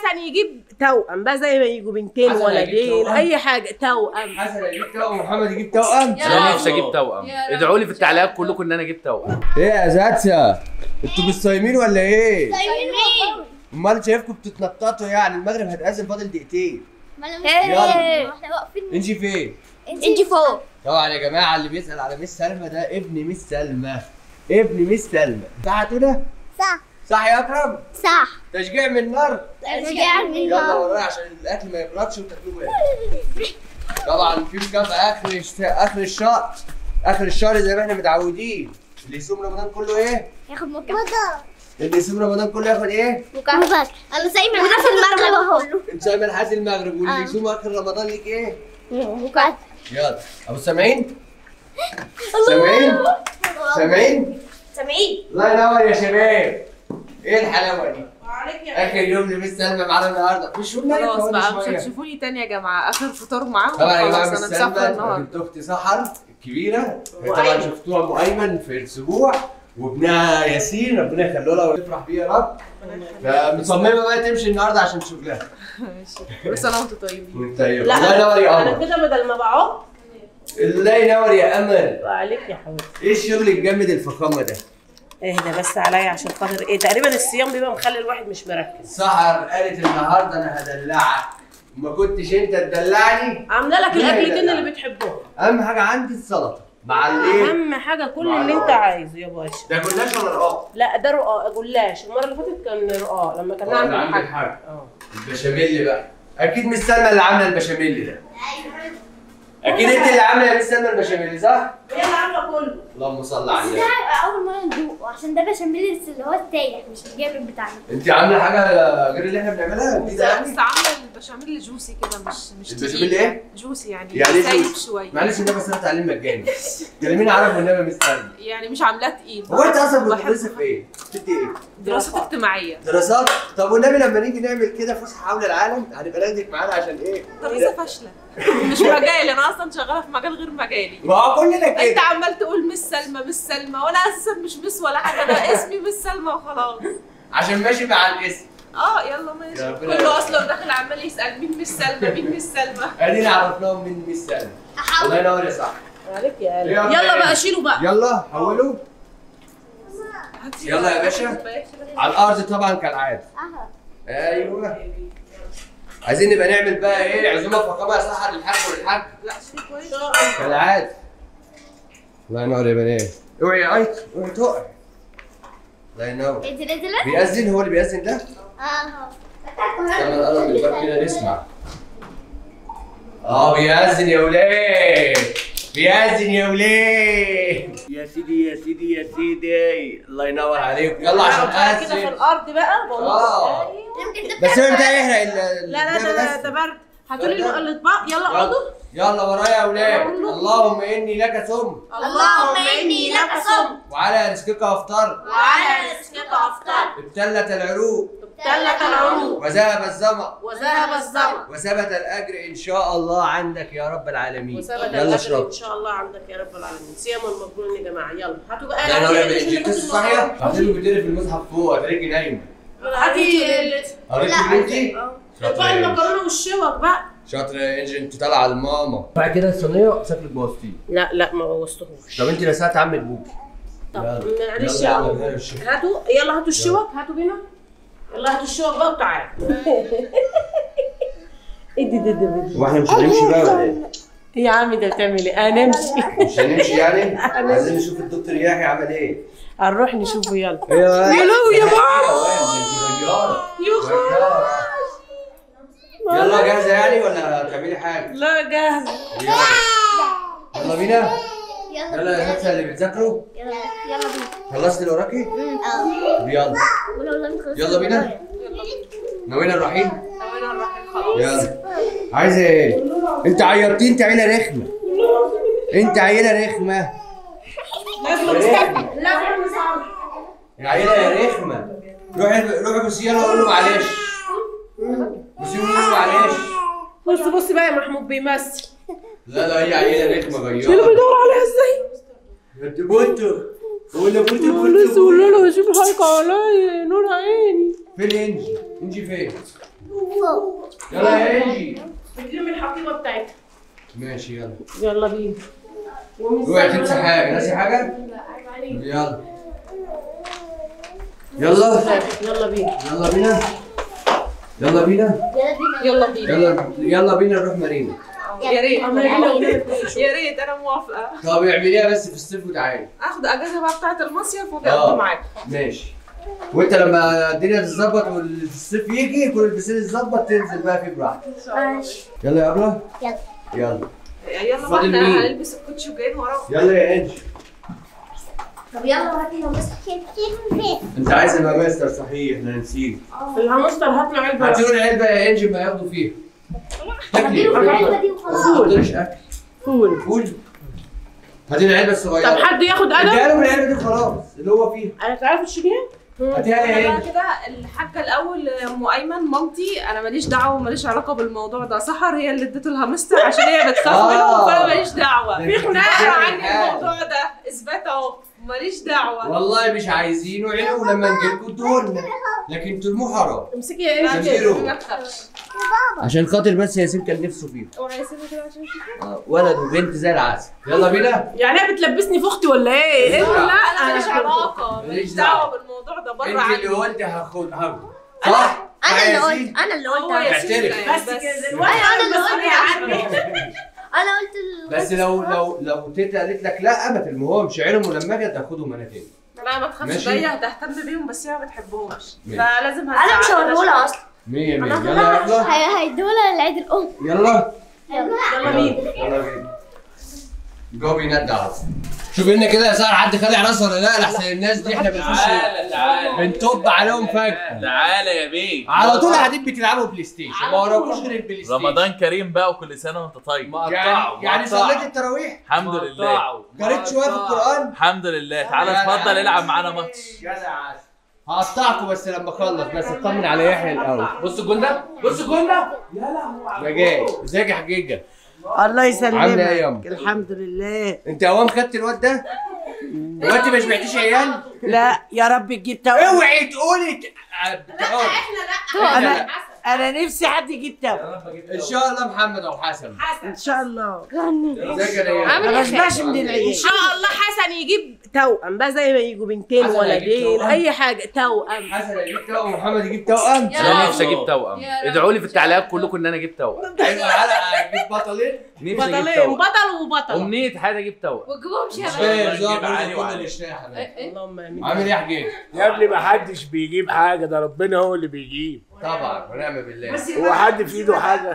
يعني يجيب توأم بقى زي ما يجوا بنتين حسن هيجيب ولدين توأم. اي حاجه توأم حسن يجيب توأم ومحمد يجيب توأم يا انا رب. نفسي اجيب توأم يا رب. ادعوا لي في التعليقات كلكم ان انا اجيب توأم ايه يا زاتسا انتوا مش صايمين ولا ايه؟ صايمين امال شايفكم بتتنططوا يعني المغرب هتأذن فاضل دقيقتين يلا احنا واقفين انت فين؟ انت فوق طبعا يا جماعه اللي بيسأل على ميس سلمى ده ابن ميس سلمى ابن ميس سلمى صح كده؟ صح صح يا اكرم؟ صح تشجيع من النار رجع من يلا ورايا عشان الاكل ما يبردش وتاكلوه ايه طبعا في مكافأة اخر الش- اخر الشهر اخر الشهر زي ما احنا متعودين اللي يصوم رمضان كله ايه؟ ياخد مكافأة اللي يصوم رمضان كله ياخد ايه؟ مكافأة انا صايمة وده في المغرب اهو انت صايم لحد المغرب واللي آه. يصوم اخر رمضان ليك ايه؟ مكافأة يلا ابو سامعين؟ سامعين؟ سامعين؟ سامعين الله ينور يا شباب ايه الحلاوه دي؟ وعليك يا اخر يوم لميس سلمى معانا النهارده مش يوم مالك خلاص كمان بقى مش شوية. هتشوفوني تاني يا جماعه اخر فطار معاهم طبعا يا جماعه خلاص مس انا مسافره سلمى النهارده بنت اختي سحر الكبيره أم طبعا أيمن. شفتوها ام ايمن في الاسبوع وابنها ياسين ربنا يخليه لها ويفرح بيه يا رب فمصممه بقى تمشي النهارده عشان شغلها ماشي كل سنه وانتم طيبين طيب لا الله ينور يا انا قمر كده بدل ما بقعد الله ينور يا امل وعليك يا حبيبتي ايه الشغل الجامد الفخامه ده اهدى بس عليا عشان خاطر ايه تقريبا الصيام بيبقى مخلي الواحد مش مركز سحر قالت النهارده انا هدلعك ما كنتش انت تدلعني عامله لك مين الاكلتين هيدلعك؟ اللي بتحبهم اهم حاجه عندي السلطه مع الايه اهم حاجه كل مع اللي انت الرقاق. عايزه يا باشا ده جلاش ولا رقاق لا ده رقاق جلاش المره اللي فاتت كان رقاق لما كان آه، نعمل ده عندك حاجه حاجه اه البشاميل بقى اكيد مش سلمى اللي عامله البشاميل ده اكيد انت اللي عامله يا مس سلمى البشاميل صح هي اللي عامله كله اللهم صل على بس النبي ده اول مرة ندوقه عشان ده بشاميل اللي هو السايح مش الجامد بتاعنا انت عامله حاجه غير اللي احنا بنعملها جديده يعني بس عامله البشاميل جوسي كده مش مش البشاميل تقيل. ايه؟ جوسي يعني, يعني ايه سايب جوسي؟ شويه معلش النبي بس انا تعليم مجاني كلميني عربي والنبي مس سلمى يعني مش عاملاه تقيل هو انت اصلا كنت بحب- بتدرسي في ايه؟ بتدي ايه؟ دراسات اجتماعيه دراسات طب والنبي لما نيجي نعمل كده فسحه حول العالم هنبقى ناخدك معانا عشان ايه؟ دراسه فاشله مش مجالي انا اصلا شغاله في مجال غير مجالي ما هو كلنا انت كده عمال تقول مس سلمى مس سلمى وانا اساسا مش مس ولا حاجه انا اسمي مس سلمى وخلاص عشان ماشي مع الاسم اه يلا ماشي يا ربنا كله اصلا داخل عمال يسال مين مس سلمى مين مس سلمى ادينا عرفناهم من مس سلمى الله ينور يا صاحبي عليك يا قلبي يلا يلا بقى. بقى شيلوا بقى يلا حولوا يلا يا باشا على الارض طبعا كالعاده ايوه عايزين نبقى نعمل بقى ايه عزومه فخامه يا سحر للحاج والحاج لا شيء كويس كالعاده الله ينور يا بنات اوعي يا ايت اوعي تقع الله ينور انت نازلة؟ بيأذن هو اللي بيأذن ده؟ اه استنى نقرب من الباب كده نسمع اه بيأذن يا ولاد بيأذن يا ولاد يا سيدي يا سيدي يا سيدي الله ينور عليك يلا عشان بقى كده في أذن الارض بقى بقول اه يمكن ده بس هو انت يحرق ال- لا لا الجبل ده بس. ده برد هاتوا لي الاطباق يلا اقعدوا يلا ورايا يا اولاد اللهم اني لك ثم اللهم اني لك صم وعلى رزقك افطر وعلى رزقك افطر ابتلت العروق تلت العروق وذهب الظمأ وذهب الظمأ وثبت الاجر ان شاء الله عندك يا رب العالمين وثبت يلا الاجر اشرب ان شاء الله عندك يا رب العالمين صيام مقبول يا جماعه يلا هاتوا بقى لا انا هاتي ولا اللي بنتي كنت صاحيه بقوله. عايزين بتقري في المصحف فوق هتلاقيكي نايمه هاتي ال- قريتي بنتي اطباق شاطره يا المكرونه والشوك بقى شاطره يا انجي انت طالعه لماما بعد كده الصينيه شكلك بوظتيه لا لا ما بوظتهوش طب انت نسيت عمك بوكي طب يلا. معلش يلا يا يا عم. عم، الشيخ. هاتوا يلا هاتوا الشوك هاتوا بينا يلا هاتوا الشوك بقى وتعالوا ايه دي دي دي دي واحنا مش هنمشي بقى ولا ايه؟ يا عم ده بتعمل ايه هنمشي مش هنمشي يعني؟ عايزين نشوف الدكتور يحيى عمل ايه؟ هنروح نشوفه يلا ايوه يا لهوي يا ماما يا يلا جاهزه يعني ولا هتعملي حاجه؟ لا جاهز يلا يلا بينا يلا يلا يا نفسي اللي بتذاكروا يلا يلا بينا خلصت اللي وراكي؟ اه طب يلا ولو لم يخلص يلا بينا. ناويين الرحيل؟ ناويين نروح خلاص يلا عايزه ايه؟ انت عيطتي انت عيله رخمه انت عيله رخمه رخمه لا يا عيله يا رخمه روحي روحي بصي يلا قول له معلش بصي قول له معلش بص بص بقى يا محمود بيمثل لا لا هي عيله رخمه اللي غيره بيدور عليها ازاي انت بنتو واللي قلت لسه قلت ولا له شوف حالك عليا نور عيني فين انجي؟ انجي فين؟ فوق يلا يا انجي بتلم الحقيبه بتاعتها ماشي يلا يلا بينا اوعي تنسى حاجه ناسي حاجه؟ يلا يلا يلا بينا يلا بينا يلا بينا يلا بينا يلا بينا يلا يلا بينا نروح مارينا يا ريت يلا. يا ريت انا موافقه طب اعمليها بس في الصيف وتعالي اخد اجازه بقى بتاعت المصيف واجي آه. اقضي معاك ماشي وانت لما الدنيا تتظبط والصيف يجي يكون البسين يتظبط تنزل بقى فيه براحتك ماشي يلا يا ابله يلا يلا يلا بقى فاضل مين؟ احنا هنلبس الكوتشي وجايين وراهم يلا يا انجي طب يلا هاتي لو بس كيف فين انت عايز الماستر صحيح احنا نسيت الهامستر هات له علبه هاتوا لي علبه يا انجي ما ياخدوا فيها تاكلي طب العلبة دي ما وخلاص تحطليش اكل فول قول هاتي لي العلبه الصغيره طب حد ياخد اديها قلم له العلبه دي خلاص اللي هو فيها انا تعرف تشيليها هاتيها لي انا يا بقى انجي كده الحاجه الاول ام ايمن مامتي انا ماليش دعوه وماليش علاقه بالموضوع ده سحر هي اللي اديته الهامستر عشان هي بتخاف آه. منهم فانا ماليش دعوه ده في انت خناقه بتتكلم عني حاجة. الموضوع ده اثبات اهو ماليش دعوه والله مش عايزينه عينه ولما نجيلكوا ادوهولنا لكن ترموه حرام امسكي يا لا، انجي زيرو. ما تخافش عشان خاطر بس ياسين كان نفسه فيه اوعى يسيبني كده عشان اشوفك آه، ولد وبنت زي العسل يلا بينا يعني هي بتلبسني في اختي ولا ايه؟ ايه لا. لا انا ماليش علاقه ماليش ماليش دعوة. دعوه بالموضوع ده بره انت عني اللي قلت هاخد هاخده صح؟ انا اللي يا قلت ياسين؟ انا اللي هو قلت ياسين اعترف. اللي- بس كده أيوة، دلوقتي أنا اللي المسؤولية قلت. عني انا قلت ال... بس لو لو لو تيتا قالت لك لا ما تلمهمش عينهم ولما اجي تاخدهم انا تاني لا ما تخافش ماشي. هي هتهتم بيهم بس هي ما بتحبهمش ماشي. فلازم انا مش هتزعق هوريهولها اصلا مية مية انا يلا يا ابله هي هيدولها العيد الام يلا يلا بينا يلا بينا جو بيندى على طول. شوف لنا كده يا ساره حد خلع راسه ولا لا لحسن الناس دي احنا بنخش تعالى تعالى بنطب عليهم فجأة تعالى يا بيه على طول قاعدين بتلعبوا بلاي ستيشن ما وراكوش غير البلاي ستيشن رمضان كريم بقى وكل سنه وانت طيب يعني يعني صليت التراويح الحمد لله قريت شويه في القران الحمد لله تعالى يا اتفضل جدع. العب معانا ماتش جدع هقطعكم بس لما اخلص بس اطمن على يحيى الاول بص الجون ده بص الجون ده يا جاي ازيك يا حجيجه الله يسلمك عاملة إيه يا أم؟ الحمد لله انت اوام خدت الواد ده هو انت ما سمعتيش عيال لا يا رب تجيب توأم اوعي تقولي ت- بتقعد. انا انا نفسي حد يجيب توأم ان شاء الله محمد او حسن ان شاء الله ازيك يا ريان ما بشبعش من ان العيال شاء الله حسن يجيب توأم بقى زي ما يجوا بنتين حسن هيجيب ولدين توأم. اي حاجه توأم حسن يجيب توأم ومحمد يجيب توأم انا نفسي اجيب توأم ادعوا لي في التعليقات كلكم ان انا اجيب توأم حلو الحلقه هتجيب بطلين نفسي اجيب بطلين توأم بطل وبطل امنيه حياتي اجيب توأم وتجيبهمش يا ايه نجيب زوار علي كله وعلي. مش رايح اللهم امين عامل ايه يا حجيج يا ابني ما حدش بيجيب حاجه ده ربنا هو اللي بيجيب طبعا ونعم بالله هو حد في ايده حاجه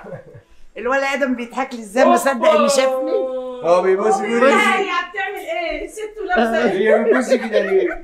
الولد ادم بيضحك لي ازاي ما صدق اني شافني هو بيبص بيقول هي لي بتعمل ايه ست ولابسه هي بتبص كده ليه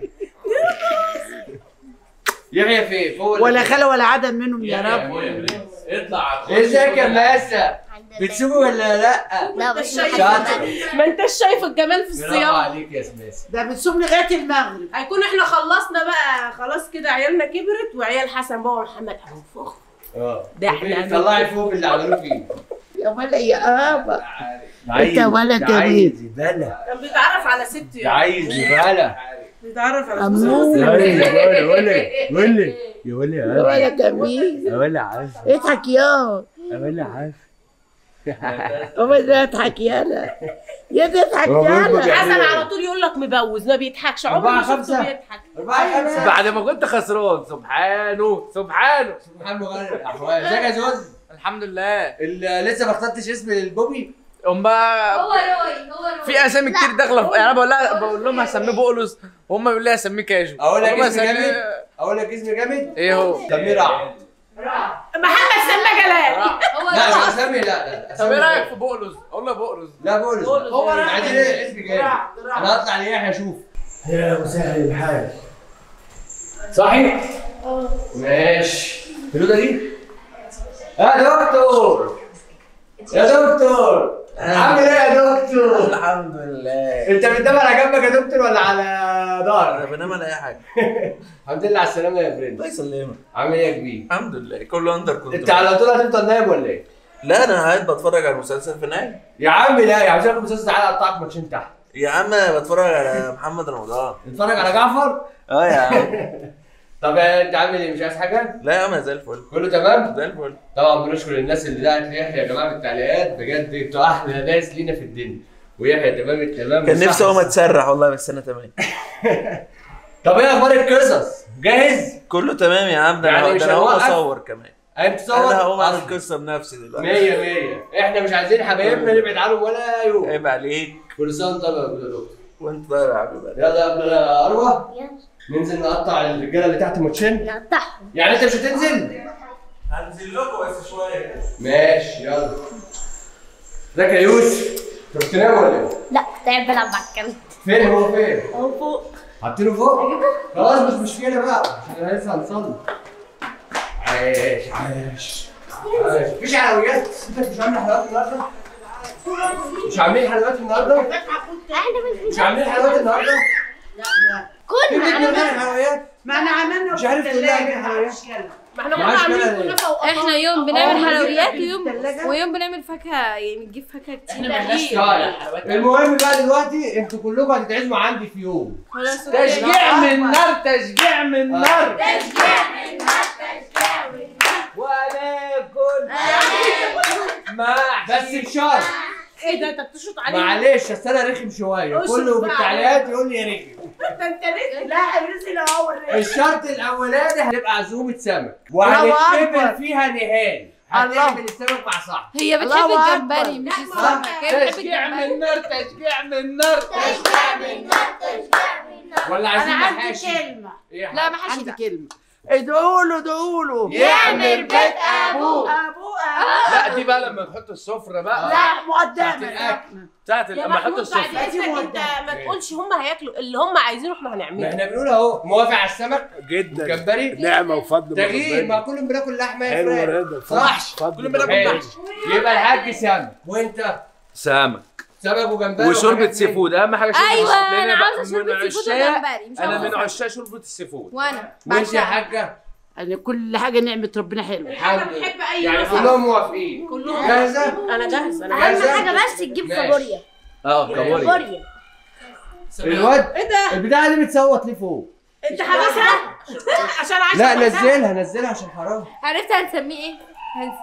يحيى فين فوق ولا خلا ولا عدم منهم يا رب اطلع ازيك يا ماسة بتسوقي ولا لا لا بس شاطر ما انتش شايف الجمال في برافو الصيام عليك يا سماسة ده بتصوم لغايه المغرب هيكون احنا خلصنا بقى خلاص كده عيالنا كبرت وعيال حسن بقى ومحمد هنفخ اه ده احنا طلعي فوق اللي عملوه فيه يا ولا يا ابا عايز- ولد ده جميل. عايز زبالة كان بيتعرف على ست ده يعني عايز زبالة بيتعرف على أمور. يا ولي ولي ولي يا ولي يا ولا جميل يا ولي عارف اضحك يا يا ولي عارف هو ده اضحك يالا يا ده اضحك هو بيقول يالا حسن على طول يقول لك مبوز ما بيضحكش عمري ما أربعة شفته خمسة. بيضحك أربعة خمسة بعد ما كنت خسران سبحانه سبحانه سبحان مغير الأحوال ازيك يا زوز الحمد لله اللي لسه ما اخترتش اسم للبوبي هم بقى هو روي هو روي في اسامي كتير داخله في- يعني انا بقول لها بقول لهم هسميه بقولوس وهم بيقولوا لي هسميه كاجو أقول لك بقول لهم اسم هسميه- جامد؟ أقول لك اسم جامد ايه هو؟ سميه رعد محمد سمى جلال هو لا روي مش اسامي لا لا طب ايه أسامي- رايك في بقولوس؟ اقول له بقولوس لا بقول بقولس. هو عايزين ايه اسم جامد انا هطلع ليحيى اشوف يا مسهل الحال صحيح؟ ماشي الفلوده دي يا دكتور يا دكتور عامل ايه يا دكتور؟ الحمد لله انت بتنام على جنبك يا دكتور ولا على انا ظهرك؟ بنام على اي حاجه الحمد لله على السلامه يا فريند الله يسلمك عامل ايه يا كبير؟ الحمد لله كله اندر كنترول انت على طول هتفضل نايم ولا ايه؟ لا انا قاعد بتفرج على المسلسل في نايم يا عم لا يا عم شايف المسلسل تعالى اقطعك ماتشين تحت يا عم بتفرج على محمد رمضان تتفرج على جعفر اه يا عم طب انت عامل ايه مش عايز حاجه لا يا عم زي الفل كله تمام زي الفل طبعا بنشكر الناس اللي دعت يحيى يا جماعه في التعليقات بجد انتوا احلى ناس لينا في الدنيا ويحيى تمام التمام كان وصح نفسي اقوم الصح. اتسرح والله بس انا تمام طب ايه اخبار القصص جاهز كله تمام يا عم ده يعني انا مش ده انا هقوم هنوقف؟ اصور كمان انت تصور انا هقوم اعمل أصلاً. قصه بنفسي دلوقتي مية مية احنا مش عايزين حبايبنا نبعد عنهم ولا يوم عيب عليك كل سنه وانت طيب يا دكتور وانت طيب يا حبيبي يلا يا ابن اروى يلا ننزل نقطع الرجاله اللي تحت ماتشين نقطعهم يعني انت مش هتنزل هنزل لكم بس شويه ماشي يلا ازيك يا يوسف انت بتنام ولا ايه؟ لا كنت قاعد بلعب مع الكلب فين هو فين؟ اهو فوق حاطينه فوق؟ خلاص مش مشكلة بقى عشان احنا لسه هنصلي عايش عايش عايش مفيش حلويات انت مش عامل حلويات النهارده؟ مش عاملين حلويات النهارده؟ احنا مش عاملين حلويات النهارده؟ كنا كنا انا بنعمل حلويات ما انا عملنا مش عارف تقول لها عاملين حلويات ما احنا معاش كنا عاملين كده ليه؟ كنافه وقطايف احنا يوم بنعمل آه، حلويات في ويوم التلاجة. ويوم بنعمل فاكهه يعني بنجيب فاكهه كتير طيب المهم بقى دلوقتي انتوا كلكم هتتعزموا عندي في يوم خلاص تشجيع من نار تشجيع من نار وناكل مع بس بشرط ايه ده انت بتشرط عليه معلش اصل انا رخم شويه أشرط كله في بقى. التعليقات يقول لي يا رخم ده انت ليه لا نزل اهو الشرط الاولاني هتبقى عزومه سمك الله وهنتقبل أكبر. فيها نهائي هتعمل السمك مع صاحبي هي بتحب الله الجمبري مش السمك هي بتحب تشجيع الجمبري من نار تشجيع من نار ولا عايزين انا عندي محاشي كلمه إيه لا ما حدش عندي كلمة ادعوا له ادعوا له يعمل بيت ابوه ابوه لا دي بقى لما تحط السفره بقى لا تحت مقدمه الاكل بتاعت يا لما احط محمود بعد السفره اذنك انت ما تقولش هم هياكلوا اللي هم عايزينه احنا ما هنعمله احنا بنقول اهو موافق على السمك جدا جمبري نعمه وفضل من تغيير ما ربنا. كلنا بناكل لحمه يا حلو فراخ رضا صح فضل كلنا من بناكل ربنا. ماشي. يبقى الحاج سمك وانت سمك سمك وجمبري وشوربه وحاجات سي من- فود اهم حاجه شوربه ايوه السي- لأن انا بقى عاوزه من شوربه سي فود عشاق- وجمبري مش انا من عاوزة. عشاق شوربه السي فود وانا وانت يا بعشقها. حاجه يعني كل حاجة نعمة ربنا حلوة الحمد احنا لله بنحب اي يعني مثل. كلهم موافقين كلهم جاهزه انا جاهز انا اهم جاهز حاجه بس تجيب ماشي. كابوريا اه كابوريا كابوريا الواد ايه ده البتاعه دي بتصوت ليه فوق انت حبسها عشان عايز لا أحبسها؟ نزلها نزلها عشان حرام عرفت هنسميه ايه؟ هنس-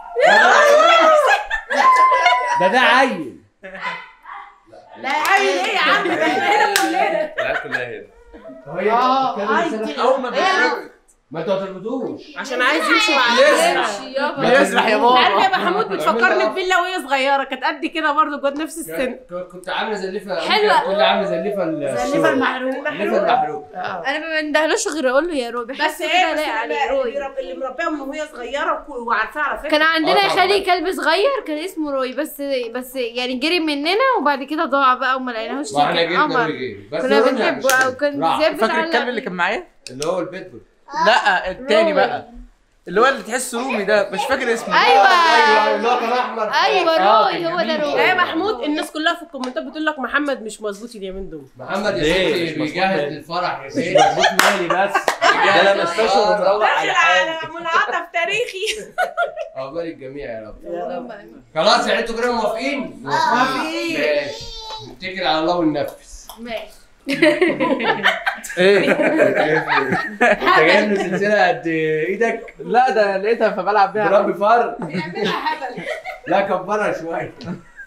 ده ده عيل لا عيل ايه يا عم ده هنا كلنا لا كلها هنا هي اه بتتكلم عيل لسانها- اول ما بيتربط ما انتوا هتربطوش عشان عايز يمشي مع يمشي يابا بيسرح يا بابا عارف يا محمود بتفكرني بفيلا وهي صغيره كانت قد كده برضه جوه نفس السن ك- كنت عامله زليفه حلوة. كنت عامله زليفه زليفه المحروق زليفه المحروق انا ما بندهلوش غير اقول له يا روبي بس بس ايه كده بس لاقي عليه اللي, روي بيرب- اللي مربيها من وهي صغيره وك- وعارفاها على فكره كان عندنا آه يا طبعا. خالي كلب صغير كان اسمه روي بس بس يعني جري مننا وبعد كده ضاع بقى وما لقيناهوش ما احنا كان جبنا قمر ويجي بس كنا قلنا بنحبه مش او كده. كان راح. زياد فاكر بتعلق الكلب اللي كان معايا؟ اللي هو البيتبول لا التاني روي. بقى اللي هو اللي تحسه رومي ده مش فاكر اسمه ايوه ايوه اللي هو كان احمر ايوه آه، روي كان هو ده جميل. روي يا محمود الناس كلها في الكومنتات بتقول لك محمد مش مظبوط اليومين دول محمد يا ليه؟ ستي مش بيجهز مظبوط. للفرح يا مش ستي مظبوط مالي بس ده انا مستشفى ومروح على حالي منعطف تاريخي عقبال الجميع يا رب اللهم آمين. خلاص يعني انتوا كده موافقين؟ موافقين. ماشي نتكل على الله وننفذ ماشي ايه انت جايب لي سلسله قد ايدك لا ده لقيتها فبلعب بيها بربي فار لا كبرها شويه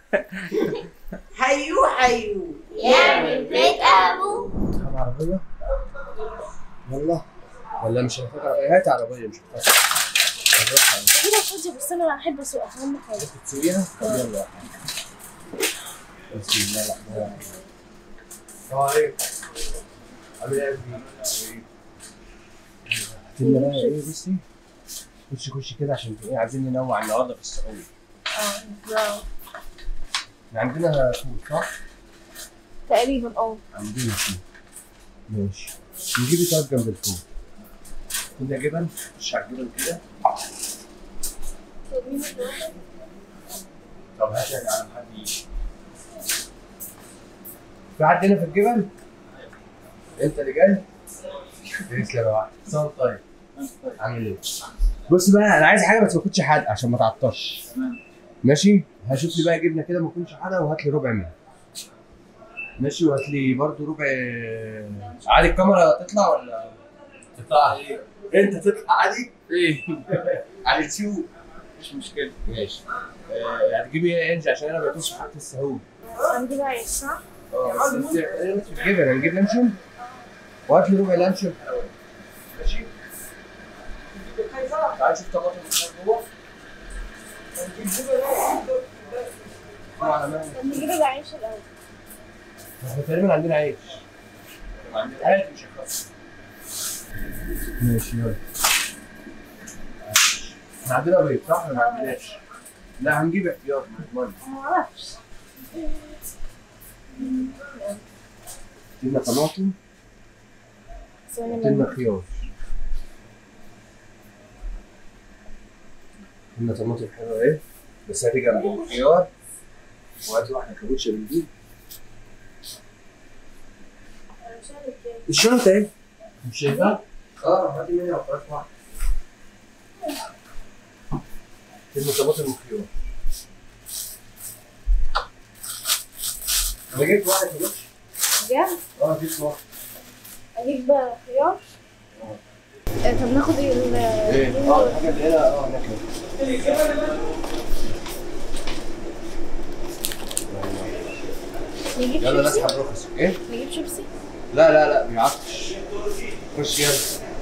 حيوه حيوه يعمل بيت ابوه عربيه والله ولا مش هنفكر هات عربيه مش هنفكر كده فاضيه بس انا بحب اسوق اهم حاجه تسويها يلا بسم الله الرحمن الرحيم السلام عليكم عامل ايه يا ابني؟ هتمنى بقى ايه بصي خشي خشي كده عشان ايه عايزين ننوع النهارده في السعوديه اه احنا عندنا فول صح؟ تقريبا اه عندنا فول ماشي نجيب طيب جنب الفول كده جبن خش على الجبن كده طب هات يا جدعان حد يجي في حد هنا في الجبل؟ انت اللي جاي؟ تسلم يا واحد صوت طيب عامل ايه؟ بص بقى انا عايز حاجه بس ما تكونش حادقه عشان ما تعطش ماشي؟ هشوف لي بقى جبنه كده ما تكونش حادقه وهات لي ربع منها ماشي وهات لي برضه ربع عادي الكاميرا تطلع ولا تطلع عليه انت تطلع عادي ايه على اليوتيوب مش مشكله ماشي آه، هتجيبي ايه انجي عشان انا بدوس في حاجه السهول عندي بقى صح؟ اه بس انت انت تجيبها انا نجيب لانشون وهات لي ربع لانشون الاول ماشي تعال نشوف طماطم جوه على مهلك نجيب العيش الأول احنا تقريبا عندنا عيش عندنا عيش مش هيخلص ماشي يلا احنا عندنا بيض صح ولا ما عندناش؟ لا هنجيب احتياط ما نضمنش معرفش جبنا طماطم ثواني جبنا خيار جبنا طماطم حلوه اهي بس هاتي جنبهم خيار وهاتي واحده كابوتشا من دي الشنطه اهي مش شايفها؟ اه هاتي منها وخلاص واحده جبنا طماطم وخيار انا جبت واحده كابوتشا بجد؟ اه جبت واحده أجيب بقى خيار آه، طب ناخد ايه ال- ايه اه الحاجه اللي هنا اه هناك نجيب يلا شيبسي نسحب رخص ايه؟ نجيب شيبسي لا لا لا بيعطش خش يلا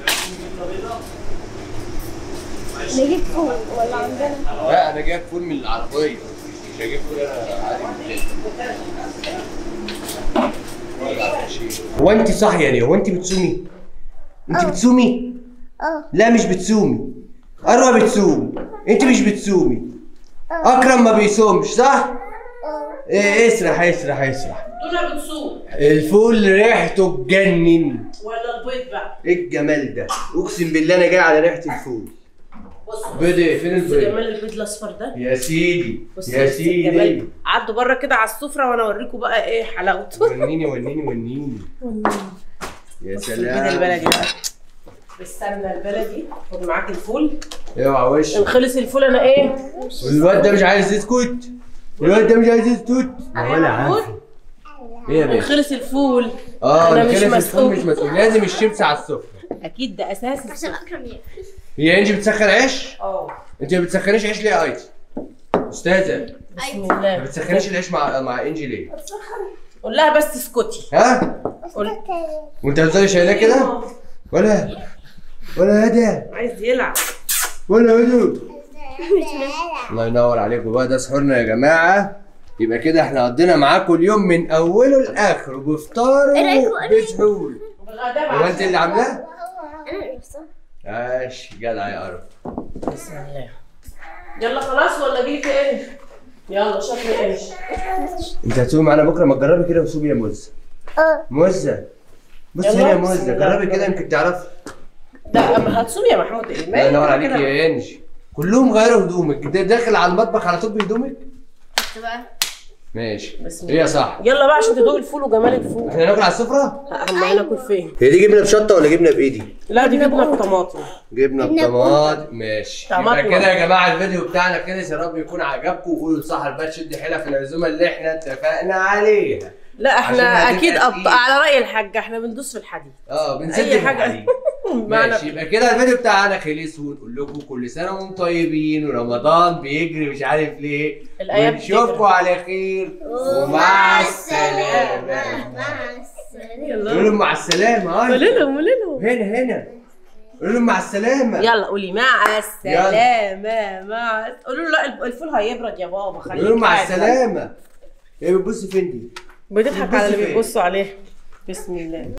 نجيب فول ولا عندنا لا انا جايب فول من العربيه مش هجيب فول انا عادي من البيت هو انت صاحيه ليه؟ هو انت بتصومي؟ انت بتصومي؟ اه لا مش بتصومي اروى بتصوم انت مش بتصومي اكرم ما بيصومش صح؟ ايه اسرح اسرح اسرح دول بتصوم الفول ريحته تجنن ولا البيض بقى ايه الجمال ده اقسم بالله انا جاي على ريحه الفول بصوا بيض ايه فين بصوا البيض جمال البيض الاصفر ده يا سيدي بصوا يا بصوا الجمال سيدي عدوا بره كده على السفره وانا اوريكم بقى ايه حلاوته ونيني ونيني ونيني يا بصوا البيض البلدي سلام بقى بالسمنه البلدي خد معاك الفول اوعى وش ان خلص الفول انا ايه والواد ده مش عايز يسكت الواد ده مش عايز يسكت ولا عارف ايه يا ان باشا خلص الفول اه أنا أنا مش مش مسؤول مسؤول. مش مسؤول لازم الشيبس على السفره اكيد ده اساس عشان السفرة. أكرم ياكل هي انجي بتسخن عيش اه انت ما بتسخنيش عيش ليه يا ايتي استاذه بسم ما الله بتسخنيش العيش مع مع انجي ليه قول لها بس اسكتي ها قول وانت هتفضلي شايلاه كده ولا ولا هدى عايز يلعب ولا هدى الله ينور عليكم بقى ده سحورنا يا جماعه يبقى كده احنا قضينا معاكم اليوم من اوله لاخره بفطار وبسحور بالغداء هو انت اللي عاملاه؟ أنا نفسي ماشي جدع يا قرف بسم الله يلا خلاص ولا اجيلك ايه يلا شكلي ايش انت هتسوقي معانا بكره ما تجربي كده وسوقي يا موزه اه موزه بص يلا، هنا يا بسم موزه الله. جربي كده يمكن تعرفي لا اما هتصوم يا محمود ايه الله ينور عليك كده. يا انجي كلهم غيروا هدومك ده داخل على المطبخ على طول بهدومك شفت بقى ماشي بسم ايه يا صح يلا بقى عشان تدوق الفول وجمال الفول احنا ناكل على السفره اما ناكل فين هي دي جبنه بشطه ولا جبنه بايدي لا دي جبنه بطماطم جبنه بطماطم ماشي يبقى طماطم. كده يا جماعه الفيديو بتاعنا كده يا رب يكون عجبكم وقولوا لصاحب بقى تشد حيلها في العزومه اللي احنا اتفقنا عليها لا احنا عشان اكيد هتبقى أبط... تقيل. على راي الحاجه احنا بندوس في الحديد اه بنسد اي في حاجه الحديد. معنى ماشي يبقى كده الفيديو بتاعنا خلص ونقول لكم كل سنه وانتم طيبين ورمضان بيجري مش عارف ليه الأيام ونشوفكم بتجري. على خير ومع السلامه مع السلامة يلا قولوا لهم مع السلامه اه قولي لهم قولي لهم هنا هنا قولوا لهم مع السلامه يلا قولي مع السلامه مع قولوا له لا الفول هيبرد يا بابا خليك قولوا لهم مع قاعد. السلامه ايه بتبص فين دي بتضحك على اللي بتبص فين؟ بيبصوا عليه بسم الله